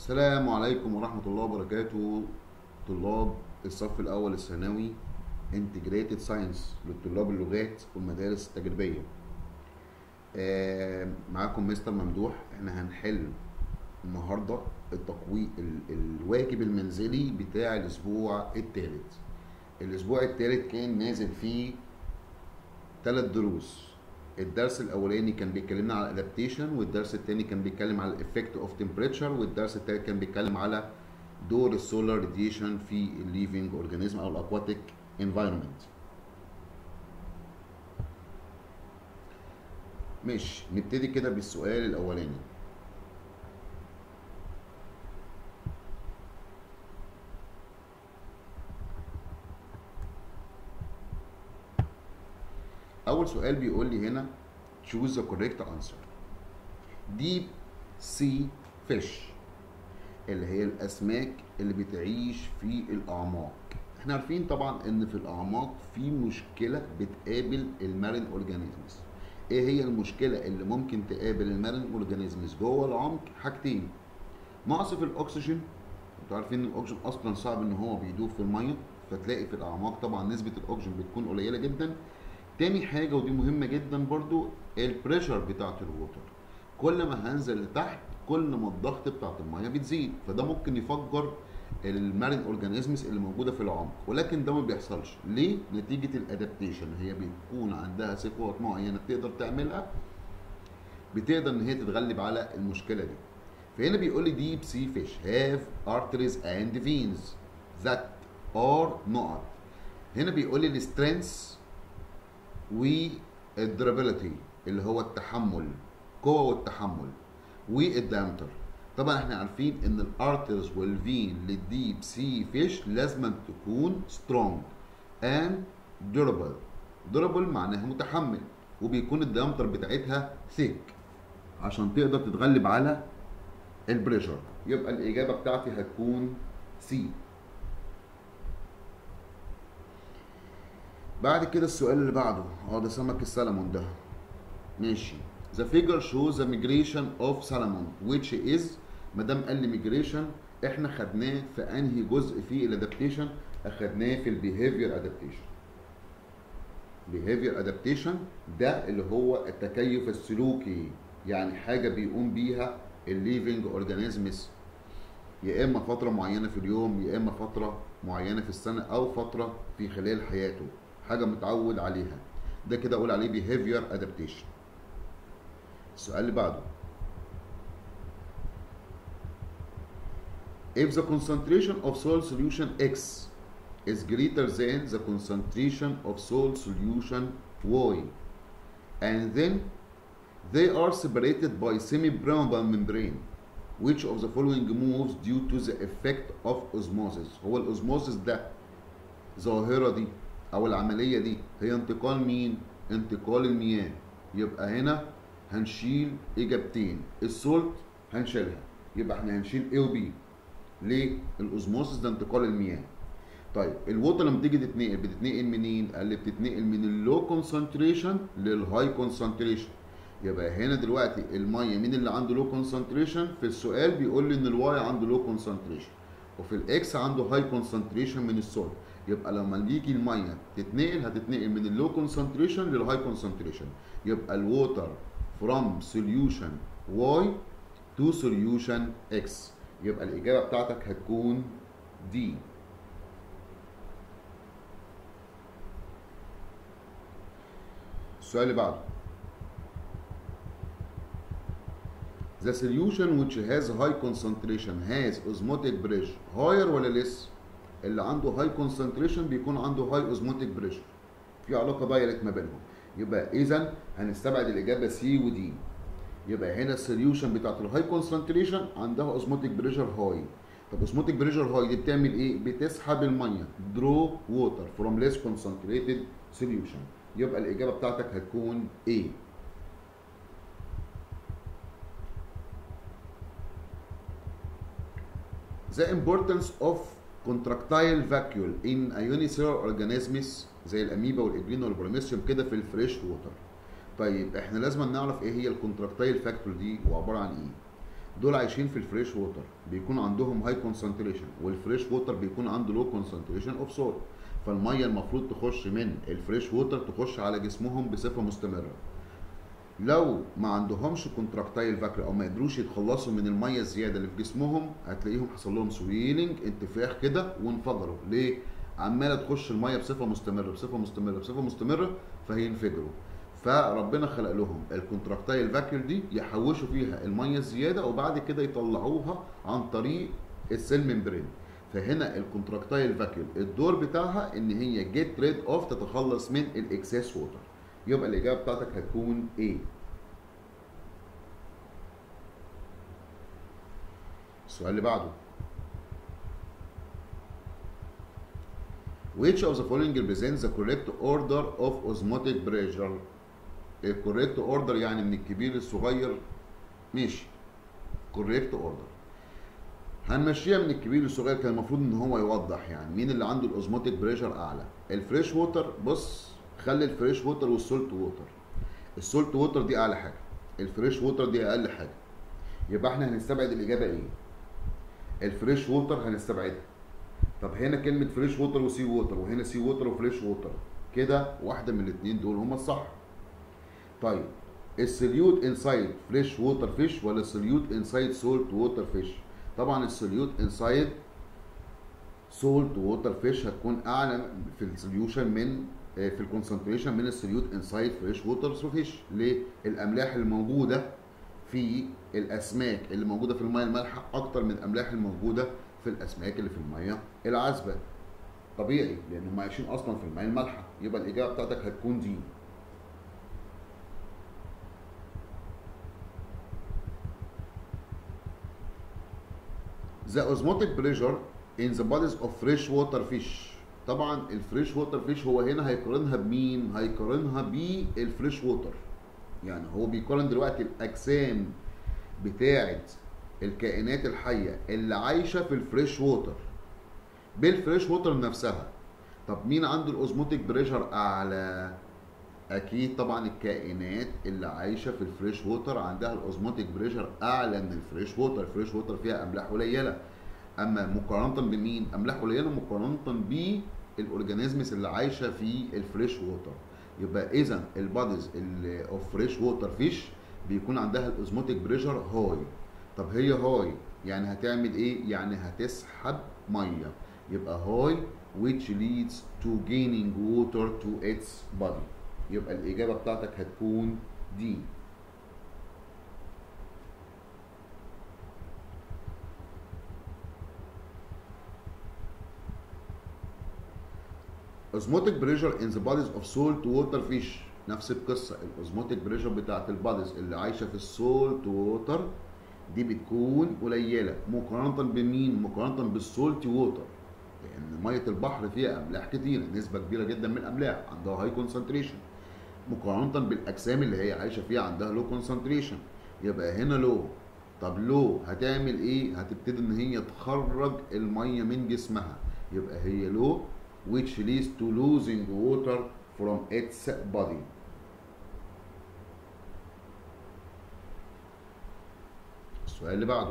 السلام عليكم ورحمة الله وبركاته طلاب الصف الأول الثانوي انتجريتد ساينس للطلاب اللغات والمدارس التجريبية آه معاكم مستر ممدوح احنا هنحل النهاردة التقوي ال- الواجب المنزلي بتاع الأسبوع الثالث الأسبوع الثالث كان نازل فيه ثلاث دروس الدرس الاولاني كان بيكلمنا على الادابتيشن والدرس الثاني كان بيتكلم على الافكت اوف تمبريتشر والدرس الثالث كان بيتكلم على دور السولار راديشن في الليفنج اورجانيزم او الاكواتيك انفايرمنت ماشي نبتدي كده بالسؤال الاولاني اول سؤال بيقول لي هنا choose the correct answer deep sea fish اللي هي الاسماك اللي بتعيش في الاعماق احنا عارفين طبعا ان في الاعماق في مشكله بتقابل المارين اورجانيزمز ايه هي المشكله اللي ممكن تقابل المارين اورجانيزمز جوه العمق حاجتين نقص في الاكسجين انتوا عارفين ان الاكسجين اصلا صعب ان هو بيدوب في الميه فتلاقي في الاعماق طبعا نسبه الاكسجين بتكون قليله جدا تاني حاجة ودي مهمة جدا برضو البريشر بتاعت الووتر كل ما هنزل لتحت كل ما الضغط بتاعت المية بتزيد فده ممكن يفجر المارين اورجانيزمز اللي موجودة في العمق ولكن ده ما بيحصلش ليه؟ نتيجة الادابتيشن هي بتكون عندها صفات معينة بتقدر تعملها بتقدر ان هي تتغلب على المشكلة دي فهنا بيقول لي deep sea fish have arteries and veins that are not هنا بيقول لي السترينث والدرابيلتي اللي هو التحمل قوة والتحمل والدامتر طبعا احنا عارفين ان الارترز والفين للديب سي فيش لازم تكون سترونج اند durable durable معناها متحمل وبيكون الدامتر بتاعتها ثيك عشان تقدر تتغلب على البريشر يبقى الاجابه بتاعتي هتكون سي بعد كده السؤال اللي بعده اه ده سمك السلمون ده ماشي The figure shows the migration of salmon which is ما دام قال لي migration احنا خدناه في انهي جزء في الادابتيشن اخدناه في البيهيفير ادابتيشن behavior adaptation ده اللي هو التكيف السلوكي يعني حاجه بيقوم بيها الليفنج اورجانيزمز يا اما فتره معينه في اليوم يا اما فتره معينه في السنه او فتره في خلال حياته حاجه متعود عليها ده كده اقول عليه behavior adaptation السؤال اللي بعده if the concentration of soil solution X is greater than the concentration of soil solution Y and then they are separated by semi-permeable membrane which of the following moves due to the effect of osmosis هو الاسموزس ده ظاهرة دي او العملية دي هي انتقال مين انتقال المياه يبقى هنا هنشيل اجابتين السولت هنشيلها يبقى احنا هنشيل A و B ليه الاسموزس ده انتقال المياه طيب الووتر لما تيجي تتنقل بتتنقل منين قال لي بتتنقل من اللو كونسنتريشن للهاي كونسنتريشن يبقى هنا دلوقتي الميه مين اللي عنده لو كونسنتريشن في السؤال بيقول لي ان الواي عنده لو كونسنتريشن وفي الاكس عنده هاي كونسنتريشن من السولت يبقى لما يجي الميه تتنقل هتتنقل من اللو كونسنتريشن للهاي كونسنتريشن يبقى الووتر from solution y to solution x يبقى الاجابه بتاعتك هتكون دي السؤال اللي بعده The solution which has high concentration has osmotic pressure higher ولا less؟ اللي عنده high concentration بيكون عنده high osmotic pressure في علاقة دايركت ما بينهم يبقى إذا هنستبعد الإجابة C و D يبقى هنا السوليوشن بتاعت الهاي كونسنتريشن عندها اوزموتيك بريشر هاي طب اوزموتيك بريشر هاي دي بتعمل ايه؟ بتسحب الميه درو ووتر فروم ليس كونسنتريتد سوليوشن يبقى الاجابه بتاعتك هتكون A The importance of contractile vacuole in a unicellular organisms زي الاميبا والابرين والبروميسيوم كده في الفريش ووتر طيب احنا لازم نعرف ايه هي الكونتراكتايل فاكتور دي وعباره عن ايه دول عايشين في الفريش ووتر بيكون عندهم هاي كونسنتريشن والفريش ووتر بيكون عنده لو كونسنتريشن اوف سولت فالميه المفروض تخش من الفريش ووتر تخش على جسمهم بصفه مستمره لو ما عندهمش كونتراكتايل فاكر او ما قدروش يتخلصوا من الميه الزياده اللي في جسمهم هتلاقيهم حصل لهم سويلنج انتفاخ كده وانفجروا ليه عماله تخش الميه بصفه مستمره بصفه مستمره بصفه مستمره فهينفجروا فربنا خلق لهم الكونتراكتايل فاكيول دي يحوشوا فيها الميه الزياده وبعد كده يطلعوها عن طريق السيل ممبرين فهنا الكونتراكتايل فاكيول الدور بتاعها ان هي جيت ريد اوف تتخلص من الاكسس ووتر يبقى الاجابه بتاعتك هتكون ايه السؤال اللي بعده Which of the following represents the correct order of osmotic pressure الكوريكت اوردر يعني من الكبير للصغير ماشي كوريكت اوردر هنمشيها من الكبير للصغير كان المفروض ان هو يوضح يعني مين اللي عنده الاوزموتيك بريشر اعلى الفريش ووتر بص خلي الفريش ووتر والسولت ووتر السولت ووتر دي اعلى حاجه الفريش ووتر دي اقل حاجه يبقى احنا هنستبعد الاجابه ايه الفريش ووتر هنستبعدها طب هنا كلمه فريش ووتر وسي ووتر وهنا سي ووتر وفريش ووتر كده واحده من الاثنين دول هما الصح طيب السوليوت انسايد فريش ووتر فيش ولا السوليوت انسايد سولت ووتر فيش طبعا السوليوت انسايد سولت ووتر فيش هتكون اعلى في السوليوشن من في الكونسنتريشن من السوليوت انسايد فريش ووتر فيش ليه الاملاح اللي موجوده في الاسماك اللي موجوده في الميه المالحه اكتر من الاملاح الموجوده في الاسماك اللي في الميه العذبه طبيعي لان هم عايشين اصلا في الميه المالحه يبقى الاجابه بتاعتك هتكون دي the osmotic pressure in the bodies of fresh water fish طبعا الفريش ووتر فيش هو هنا هيقارنها بمين هيقارنها بالفريش ووتر يعني هو بيقارن دلوقتي الاجسام بتاعه الكائنات الحيه اللي عايشه في الفريش ووتر بالفريش ووتر نفسها طب مين عنده الاوزموتيك بريشر اعلى اكيد طبعا الكائنات اللي عايشه في الفريش ووتر عندها الاوزموتيك بريشر اعلى من الفريش ووتر الفريش ووتر فيها املاح قليله اما مقارنه بمين املاح قليله مقارنه بالاورجانيزمز اللي عايشه في الفريش ووتر يبقى اذا الباديز اللي اوف فريش ووتر فيش بيكون عندها الاوزموتيك بريشر هاي طب هي هاي يعني هتعمل ايه يعني هتسحب ميه يبقى هاي which leads to gaining water to its body يبقى الإجابة بتاعتك هتكون دي osmotic pressure in the bodies of salt water fish نفس القصة الاوزموتيك بريشر بتاعت الباديز اللي عايشة في السولت ووتر دي بتكون قليلة مقارنة بمين؟ مقارنة بالسولت ووتر لأن مية البحر فيها أملاح كتيرة نسبة كبيرة جدا من الأملاح عندها هاي كونسنتريشن مقارنة بالأجسام اللي هي عايشة فيها عندها لو كونسنتريشن يبقى هنا لو طب لو هتعمل ايه؟ هتبتدي ان هي تخرج المية من جسمها يبقى هي لو which leads to losing water from its body السؤال اللي بعده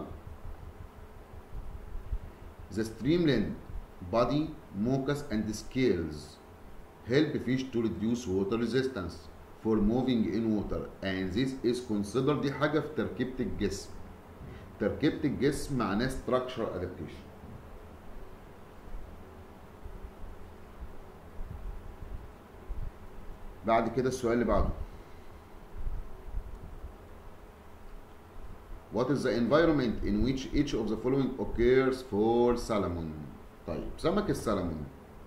The streamline body, mucus and scales help fish to reduce water resistance for moving in water and this is considered دي حاجة في تركيبة الجسم تركيبة الجسم معناه structure adaptation بعد كده السؤال اللي بعده What is the environment in which each of the following occurs for salmon? طيب سمك السلمون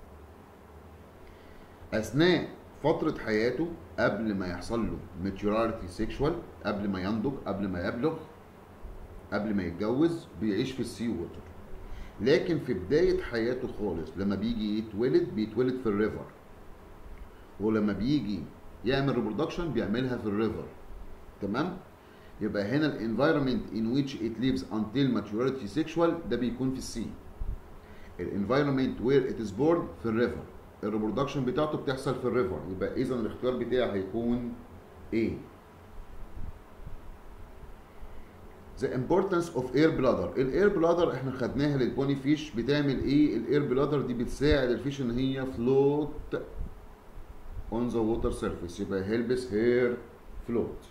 أثناء فترة حياته قبل ما يحصل له maturity sexual قبل ما ينضج قبل ما يبلغ قبل ما يتجوز بيعيش في السي ووتر لكن في بداية حياته خالص لما بيجي يتولد بيتولد في الريفر ولما بيجي يعمل ريبرودكشن بيعملها في الريفر تمام يبقى هنا الانفايرمنت in which it lives until maturity sexual ده بيكون في السي الانفايرمنت where it is born في الريفر الريبرودكشن بتاعته بتحصل في الريفر يبقى اذا الاختيار بتاعي هيكون ايه The importance of air bladder الاير بلادر احنا خدناها للبوني فيش بتعمل ايه الاير بلادر دي بتساعد الفيش ان هي float on the water surface يبقى helps her float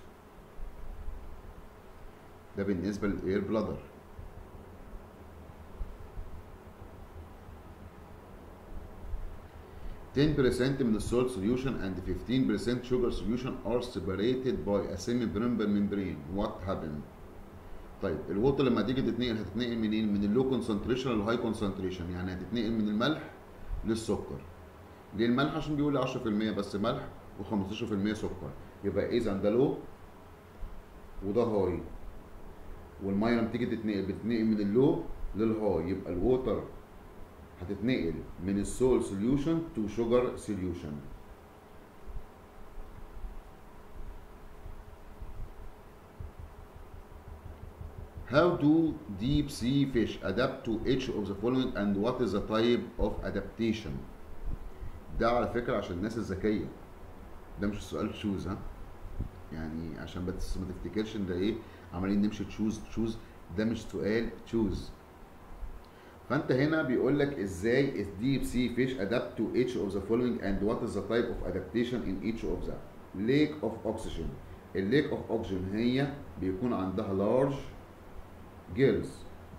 ده بالنسبة للاير بلادر Ten percent من السولت solution and 15% sugar solution are separated by a semi-permeable membrane. What happened? طيب الووتر لما تيجي تتنقل هتتنقل منين؟ من اللو كونسنتريشن للهاي كونسنتريشن يعني هتتنقل من الملح للسكر. ليه الملح؟ عشان بيقول لي 10% بس ملح و15% سكر. يبقى اذا ده لو وده هاي. والميه لما تيجي تتنقل بتتنقل من اللو للهاي يبقى الووتر هتتنقل من السول سوليوشن تو شوجر سوليوشن How do deep sea fish adapt to each of the following and what is the type of adaptation؟ ده على فكرة عشان الناس الذكية ده مش السؤال تشوز ها يعني عشان بس ما تفتكرش ان ده ايه عمالين نمشي تشوز تشوز ده مش سؤال تشوز فانت هنا بيقول لك ازاي الديب سي فيش adapt to each of the following and what is the type of adaptation in each of them lake of oxygen الليك اوف اوكسجين هي بيكون عندها large gills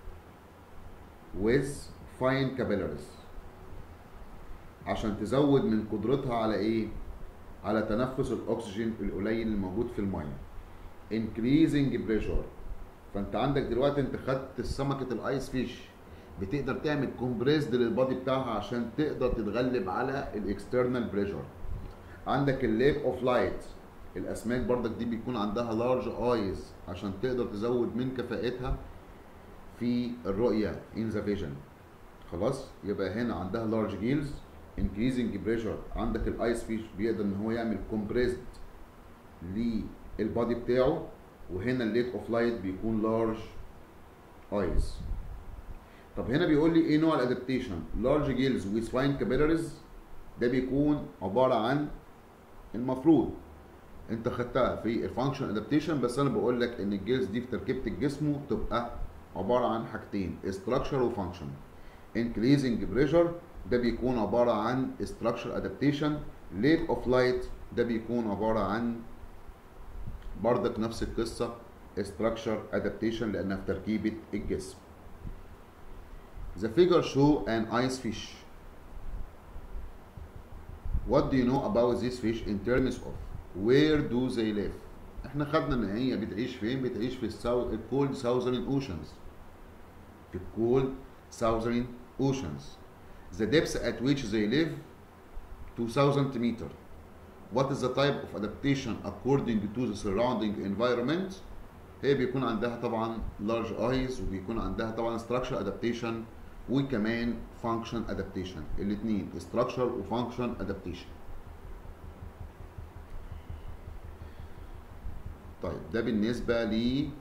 with fine capillaries عشان تزود من قدرتها على ايه على تنفس الاكسجين القليل اللي موجود في الميه increasing pressure فانت عندك دلوقتي انت خدت سمكه الايس فيش بتقدر تعمل كومبريسد للبادي بتاعها عشان تقدر تتغلب على الاكسترنال بريشر عندك الليك اوف لايت الاسماك بردك دي بيكون عندها لارج ايز عشان تقدر تزود من كفاءتها في الرؤيه ان ذا فيجن خلاص يبقى هنا عندها لارج جيلز انكريزنج بريشر عندك الايس فيش بيقدر ان هو يعمل كومبريسد للبادي بتاعه وهنا الليك اوف لايت بيكون لارج ايز طب هنا بيقول لي ايه نوع الادابتيشن لارج جيلز ويز فاين كابيلاريز ده بيكون عباره عن المفروض انت خدتها في الفانكشن ادابتيشن بس انا بقول لك ان الجيلز دي في تركيبه الجسم بتبقى عباره عن حاجتين استراكشر وفانكشن انكريزنج بريشر ده بيكون عباره عن استراكشر ادابتيشن ليك اوف لايت ده بيكون عباره عن بردك نفس القصه استراكشر ادابتيشن لانها في تركيبه الجسم The figure show an ice fish. What do you know about this fish in terms of where do they live? احنا خدنا ان هي بتعيش فين؟ بتعيش في الساو... الكولد ساوذرن اوشنز. في الكولد ساوذرن اوشنز. The depth at which they live 2000 meter. What is the type of adaptation according to the surrounding environment? هي بيكون عندها طبعا large eyes وبيكون عندها طبعا structural adaptation وكمان function adaptation الاثنين structure و function adaptation طيب ده بالنسبة ل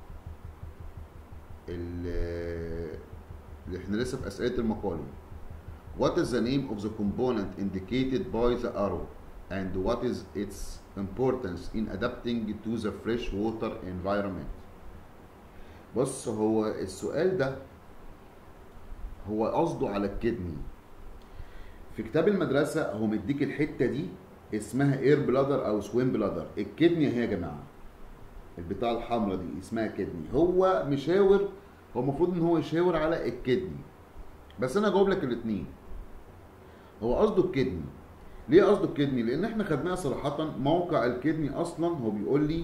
اللي احنا لسه في أسئلة المقالي What is the name of the component indicated by the arrow and what is its importance in adapting to the fresh water environment بص هو السؤال ده هو قصده على الكدني في كتاب المدرسة هو مديك الحتة دي اسمها اير بلادر او سوين بلادر الكدني هي يا جماعة البتاع الحمراء دي اسمها كدني هو مشاور هو المفروض ان هو يشاور على الكدني بس انا جاوب لك الاثنين هو قصده الكدني ليه قصده الكدني لان احنا خدناها صراحة موقع الكدني اصلا هو بيقول لي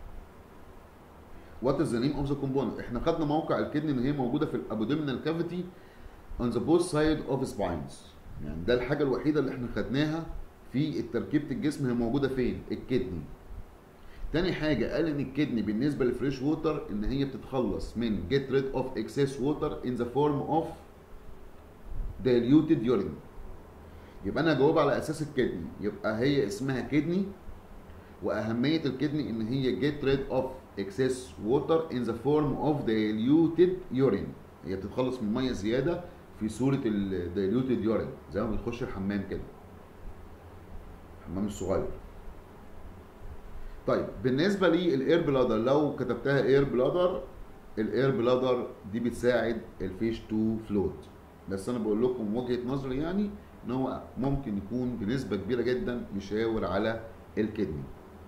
وات از ذا نيم اوف ذا كومبوننت احنا خدنا موقع الكدني ان هي موجوده في الابودومينال كافيتي on the both side of spines يعني ده الحاجة الوحيدة اللي احنا خدناها في تركيبة الجسم هي موجودة فين؟ الكدني. تاني حاجة قال ان الكدني بالنسبة للفريش ووتر ان هي بتتخلص من get rid of excess water in the form of diluted urine. يبقى انا هجاوب على اساس الكدني يبقى هي اسمها كدني واهمية الكدني ان هي get rid of excess water in the form of diluted urine. هي بتتخلص من ميه زياده في صوره الدايلوتد يورين زي ما بتخش الحمام كده الحمام الصغير طيب بالنسبه للاير بلادر لو كتبتها اير بلادر الاير بلادر دي بتساعد الفيش تو فلوت بس انا بقول لكم وجهه نظري يعني ان هو ممكن يكون بنسبه كبيره جدا يشاور على الكدني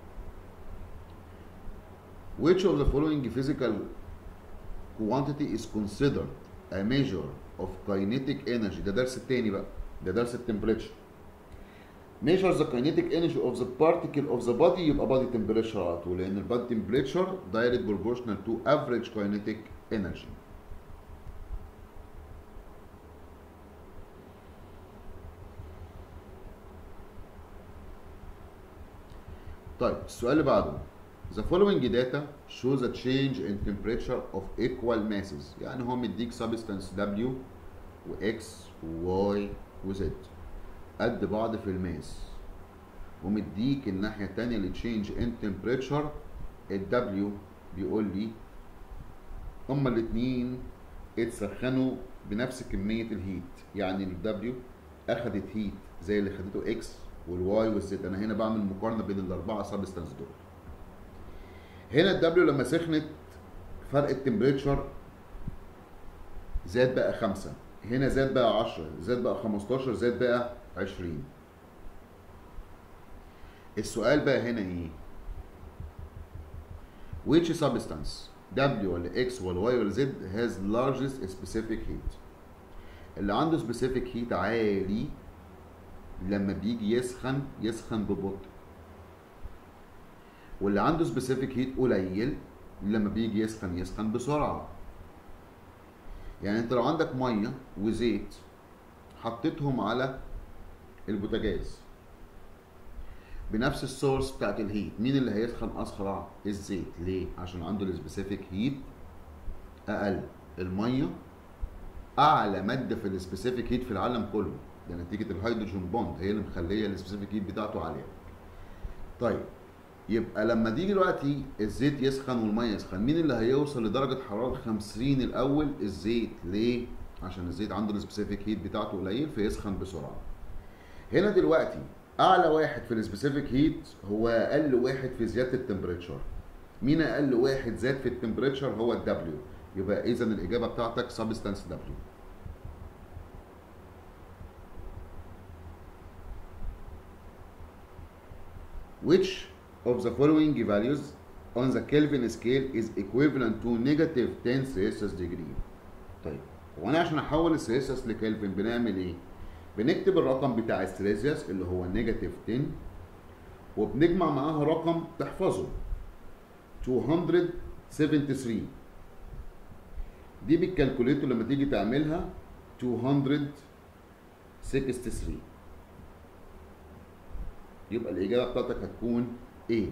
which of the following physical quantity is considered a measure of kinetic energy ده درس التاني بقى ده درس التمبريتشر measures the kinetic energy of the particle of the body يبقى body temperature على طول لان ال body temperature direct proportional to average kinetic energy طيب السؤال اللي بعده The following data shows a change in temperature of equal masses يعني هو مديك substance W و X و Y و Z قد بعض في الماس ومديك الناحية التانية ل change in temperature ال W بيقول لي هما الاتنين اتسخنوا بنفس كمية الهيت يعني ال W أخدت هيت زي اللي خدته X والواي والزد انا هنا بعمل مقارنه بين الاربعه سبستانس دول هنا الدبليو لما سخنت فرق التمبريتشر زاد بقى 5 هنا زاد بقى 10 زاد بقى 15 زاد بقى 20 السؤال بقى هنا ايه which substance W ولا X ولا Y ولا Z has largest specific heat اللي عنده specific heat عالي لما بيجي يسخن يسخن ببطء واللي عنده سبيسيفيك هيت قليل لما بيجي يسخن يسخن بسرعه يعني انت لو عندك ميه وزيت حطيتهم على البوتاجاز بنفس السورس بتاعت الهيت مين اللي هيسخن اسرع الزيت ليه عشان عنده السبيسيفيك هيت اقل الميه اعلى ماده في السبيسيفيك هيت في العالم كله ده نتيجه الهيدروجين بوند هي اللي مخليه السبيسيفيك هيت بتاعته عاليه طيب يبقى لما تيجي دلوقتي الزيت يسخن والميه يسخن مين اللي هيوصل لدرجه حراره 50 الاول الزيت ليه عشان الزيت عنده السبيسيفيك هيت بتاعته قليل فيسخن بسرعه هنا دلوقتي اعلى واحد في السبيسيفيك هيت هو اقل واحد في زياده التمبريتشر مين اقل واحد زاد في التمبريتشر هو الدبليو يبقى اذا الاجابه بتاعتك سبستانس دبليو which of the following values on the Kelvin scale is equivalent to negative 10 Celsius degree طيب وانا عشان احول السيلسيوس لكلفن بنعمل ايه بنكتب الرقم بتاع السيلسيوس اللي هو نيجاتيف 10 وبنجمع معاها رقم تحفظه 273 دي بالكالكوليتور لما تيجي تعملها 263 يبقى الإجابة بتاعتك هتكون A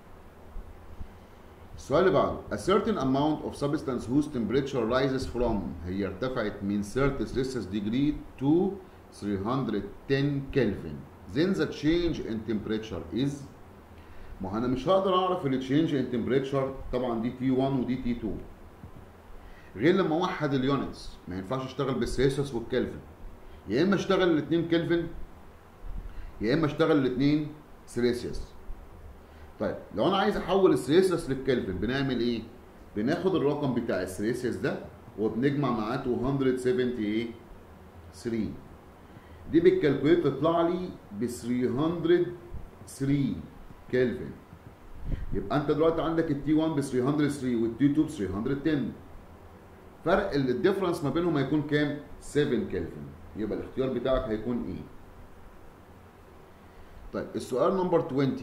السؤال اللي بعده A certain amount of substance whose temperature rises from هي ارتفعت من 30 Celsius degree to 310 Kelvin then the change in temperature is ما انا مش هقدر اعرف ال change in temperature طبعا دي T1 ودي T2 غير لما اوحد اليونتس ما ينفعش اشتغل بالسيلسيوس والكلفن يا اما اشتغل الاثنين كلفن يا اما اشتغل الاثنين سيليسيوس طيب لو انا عايز احول السيليسيوس للكلفن بنعمل ايه بناخد الرقم بتاع السيليسيوس ده وبنجمع معاه 273 دي بالكالكوليتر تطلع لي ب 303 كلفن يبقى انت دلوقتي عندك التي 1 ب 303 والتي 2 ب 310 فرق الديفرنس ما بينهم هيكون كام 7 كلفن يبقى الاختيار بتاعك هيكون ايه طيب السؤال نمبر 20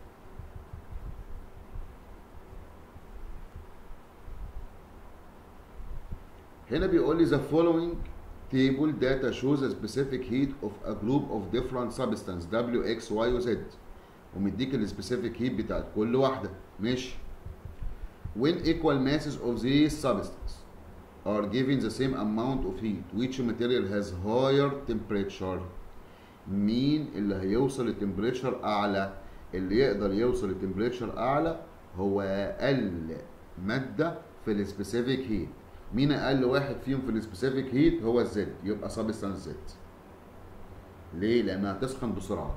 هنا بيقول لي the following table data shows a specific heat of a group of different substance W, X, Y و Z ومديك السبيسيفيك هيت بتاعت كل واحدة ماشي when equal masses of these substance are given the same amount of heat which material has higher temperature مين اللي هيوصل لتمبريتشر اعلى اللي يقدر يوصل لتمبريتشر اعلى هو اقل ماده في السبيسيفيك هيت مين اقل واحد فيهم في السبيسيفيك هيت هو الزد يبقى سبستانس زد ليه لانها تسخن بسرعه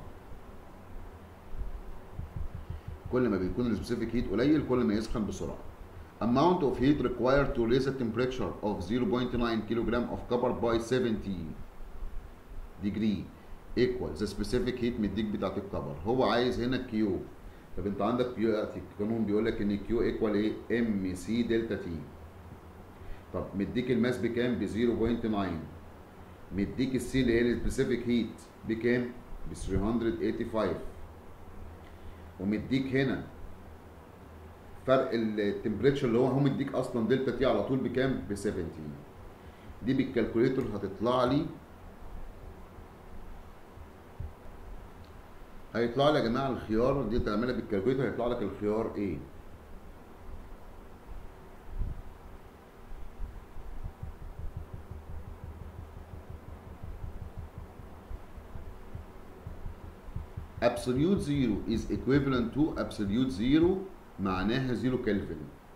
كل ما بيكون السبيسيفيك هيت قليل كل ما يسخن بسرعه amount of heat required to raise the temperature of 0.9 kilogram of copper by 70 degree equal the specific heat مديك بتاعت الكبر هو عايز هنا كيو طب انت عندك كيو القانون بيقول لك ان كيو ايكوال ايه ام سي دلتا تي طب مديك الماس بكام ب 0.9 مديك السي اللي هي السبيسيفيك هيت بكام ب 385 ومديك هنا فرق التمبريتشر اللي هو هو مديك اصلا دلتا تي على طول بكام ب 17 دي بالكالكوليتور هتطلع لي هيطلع لي يا جماعه الخيار دي تعملها بالكالكوليتر هيطلع لك الخيار ايه absolute zero is equivalent to absolute zero معناها زيرو كلفن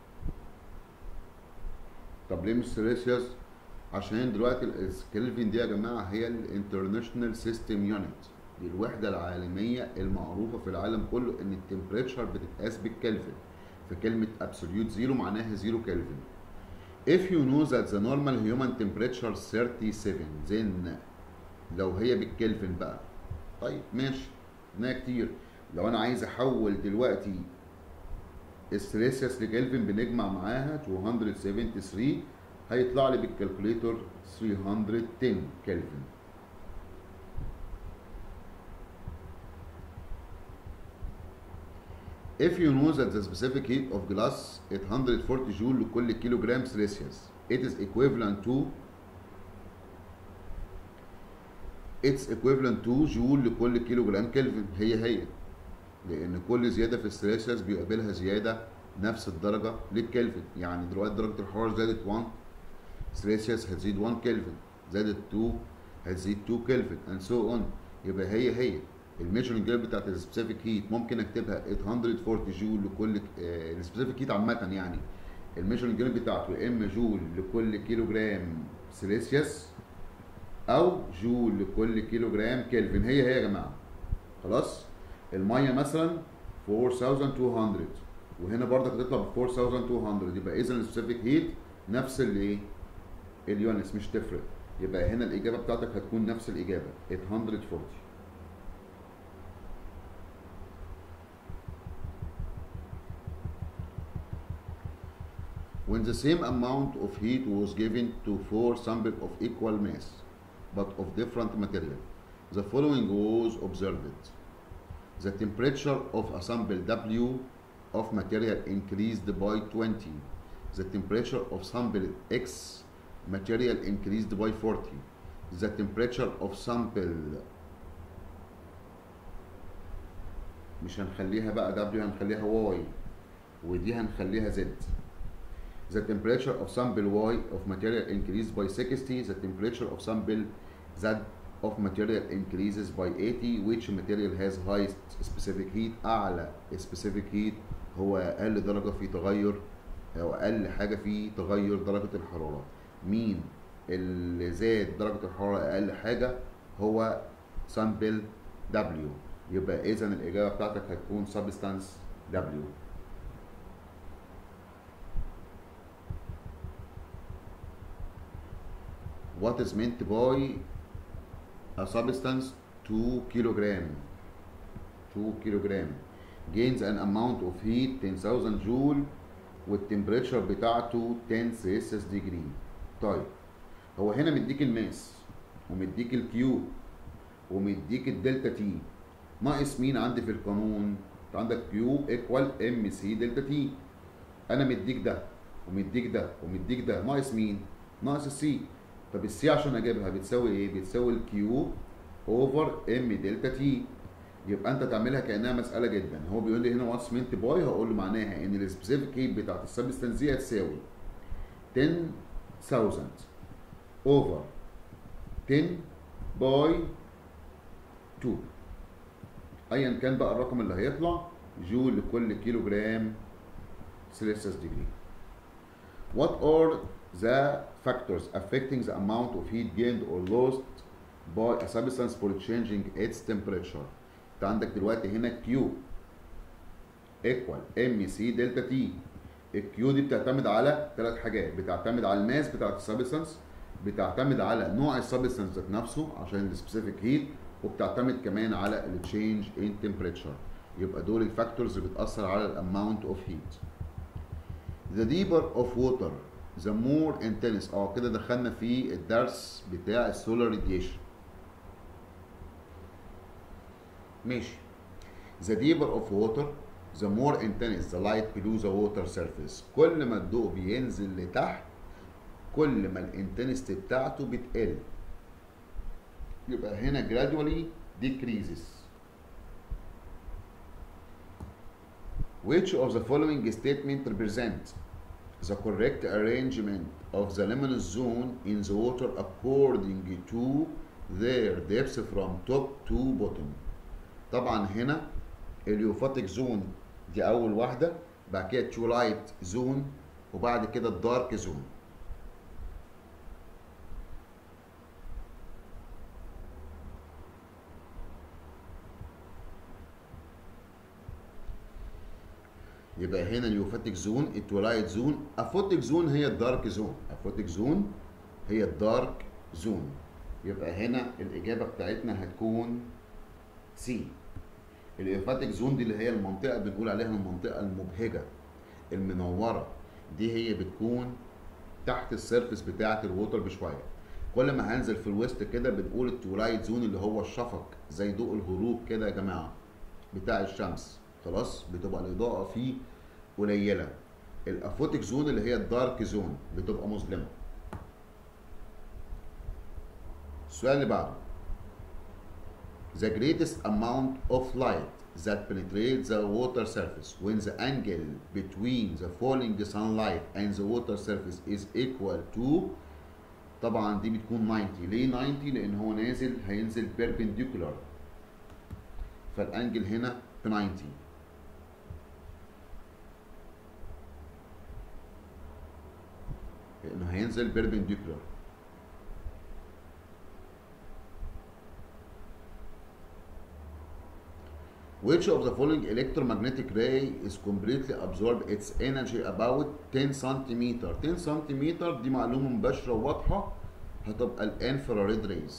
طب ليه مش سيليسيوس عشان دلوقتي الكلفن دي يا جماعه هي الانترناشونال سيستم يونت دي الوحده العالميه المعروفه في العالم كله ان التمبريتشر بتتقاس بالكلفن فكلمه absolute zero معناها زيرو كلفن if you know that the normal human temperature 37 then لو هي بالكلفن بقى طيب ماشي ما كتير لو انا عايز احول دلوقتي السيليسيوس لكلفن بنجمع معاها 273 هيطلع لي بالكالكوليتور 310 كلفن If you know that the specific heat of glass 840 جول لكل كيلو جرام سيليسيوس it is equivalent to it's equivalent to جول لكل كيلو جرام كلفن هي هي لان كل زياده في السيليسيوس بيقابلها زياده نفس الدرجه للكلفن يعني دلوقتي درجه الحراره زادت 1 سيليسيوس هتزيد 1 كلفن زادت 2 هتزيد 2 كلفن and so on يبقى هي هي الميجرنج جير بتاعت السبيسيفيك هيت ممكن اكتبها 840 جول لكل السبيسيفيك هيت عامه يعني الميجرنج جير بتاعته يا اما جول لكل كيلو جرام سيليسيوس او جول لكل كيلو جرام كلفن هي هي يا جماعه خلاص الميه مثلا 4200 وهنا برضك هتطلع ب 4200 يبقى اذا السبيسيفيك هيت نفس الايه اليونتس مش تفرق يبقى هنا الاجابه بتاعتك هتكون نفس الاجابه 840 When the same amount of heat was given to four samples of equal mass but of different material, the following was observed. The temperature of a sample W of material increased by 20. The temperature of sample X material increased by 40. The temperature of sample مش هنخليها بقى W هنخليها Y ودي هنخليها Z. The temperature of sample Y of material increased by 60. The temperature of sample Z of material increases by 80 which material has highest specific heat اعلى specific heat هو اقل درجه في تغير او اقل حاجه في تغير درجه الحراره مين اللي زاد درجه الحراره اقل حاجه هو sample W يبقى اذا الاجابه بتاعتك هتكون substance W what is meant by a substance 2 kilogram 2 kilogram gains an amount of heat 10000 جول والتمبريتشر بتاعته 10 سيلسيوس ديجري طيب هو هنا مديك الماس ومديك الكيو ومديك الدلتا تي ناقص مين عندي في القانون انت عندك كيو ايكوال ام سي دلتا تي انا مديك ده ومديك ده ومديك ده ناقص مين ناقص السي طب السي عشان اجيبها بتساوي ايه بتساوي الكيو اوفر ام دلتا تي يبقى انت تعملها كانها مساله جدا هو بيقول لي هنا واتس مينت باي هقول له معناها ان السبيسيفيك هيت بتاعت السبستنس دي هتساوي 10000 اوفر 10 باي 2 ايا كان بقى الرقم اللي هيطلع جول لكل كيلو جرام سيلسيوس ديجري What are the factors affecting the amount of heat gained or lost by a substance for changing its temperature انت عندك دلوقتي هنا Q equal MC دلتا T الكيو دي بتعتمد على ثلاث حاجات بتعتمد على الماس بتاعت السبستانس بتعتمد على نوع السبستانس ذات نفسه عشان السبيسيفيك هيت وبتعتمد كمان على التشينج ان تمبريتشر يبقى دول الفاكتورز اللي بتاثر على الاماونت اوف هيت the deeper of water the more intense اه كده دخلنا في الدرس بتاع السولار راديشن ماشي the deeper of water the more intense the light below the water surface كل ما الضوء بينزل لتحت كل ما الانتنستي بتاعته بتقل يبقى هنا gradually decreases which of the following statement represent the correct arrangement of the luminous zone in the water according to their depth from top to bottom طبعا هنا اليوفاتيك زون دي اول واحده بعد كده تو لايت زون وبعد كده الدارك زون يبقى هنا اليوفاتيك زون التولايت زون افوتيك زون هي الدارك زون افوتيك زون هي الدارك زون يبقى هنا الاجابه بتاعتنا هتكون سي اليوفاتيك زون دي اللي هي المنطقه بنقول عليها المنطقه المبهجه المنوره دي هي بتكون تحت السيرفس بتاعه الووتر بشويه كل ما هنزل في الوسط كده بنقول التولايت زون اللي هو الشفق زي ضوء الغروب كده يا جماعه بتاع الشمس خلاص بتبقى الاضاءه فيه قليله الافوتيك زون اللي هي الدارك زون بتبقى مظلمه السؤال اللي بعده the greatest amount of light that penetrates the water surface when the angle between the falling sunlight and the water surface is equal to طبعا دي بتكون 90 ليه 90 لان هو نازل هينزل perpendicular فالانجل هنا ب 90 لانه هينزل perpendicular Which of the following electromagnetic ray is completely absorb its energy about 10 سنتيمتر 10 سنتيمتر دي معلومة مباشرة وواضحة هتبقى الانفراريد ريز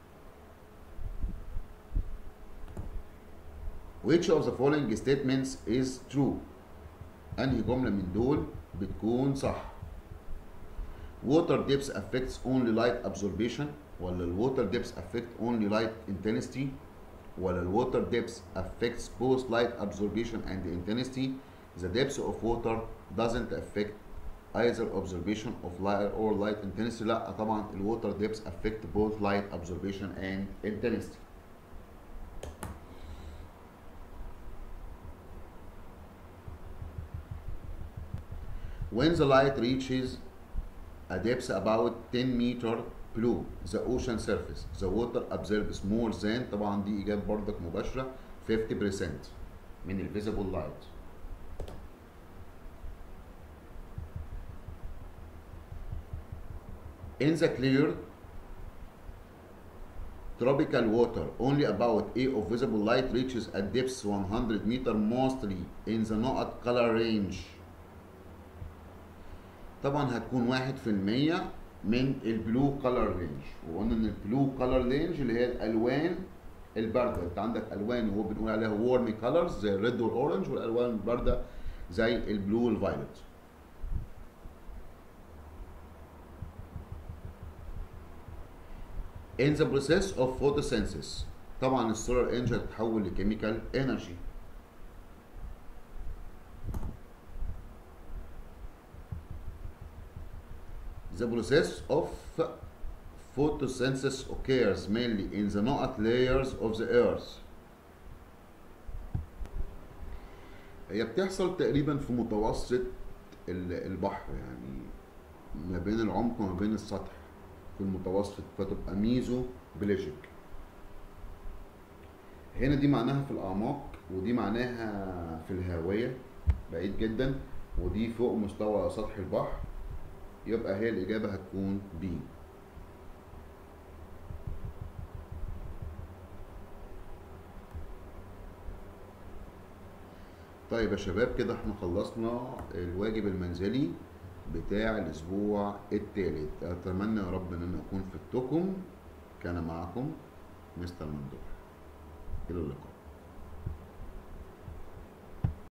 Which of the following statements is true أنهي جملة من دول بتكون صح Water depth affects only light absorption ولا ال water depth affect only light intensity ولا ال water depth affects both light absorption and intensity the depth of water doesn't affect either absorption of light or light intensity لا طبعا ال water depth affect both light absorption and intensity when the light reaches a depth about 10 meter below the ocean surface the water absorbs more than طبعا دي إجابة برضك مباشرة 50% من ال visible light in the clear tropical water only about A of visible light reaches a depth 100 meter mostly in the not color range طبعا هتكون واحد في المية من البلو كولر رينج وقلنا ان البلو كولر رينج اللي هي الالوان البارده انت عندك الوان وهو بنقول عليها وورمي كولرز زي الريد والاورنج والالوان البارده زي البلو والفايلوت In the process of photosynthesis طبعا السولار انرجي هتتحول لكيميكال انرجي The process of photosynthesis occurs mainly in the not layers of the earth. هي بتحصل تقريبا في متوسط ال- البحر يعني ما بين العمق وما بين السطح في المتوسط فتبقى ميزو بليجيك هنا دي معناها في الأعماق ودي معناها في الهاوية بعيد جدا ودي فوق مستوى سطح البحر يبقى هي الإجابة هتكون B طيب يا شباب كده احنا خلصنا الواجب المنزلي بتاع الاسبوع الثالث اتمنى يا رب ان انا اكون فدتكم كان معكم مستر ممدوح الى اللقاء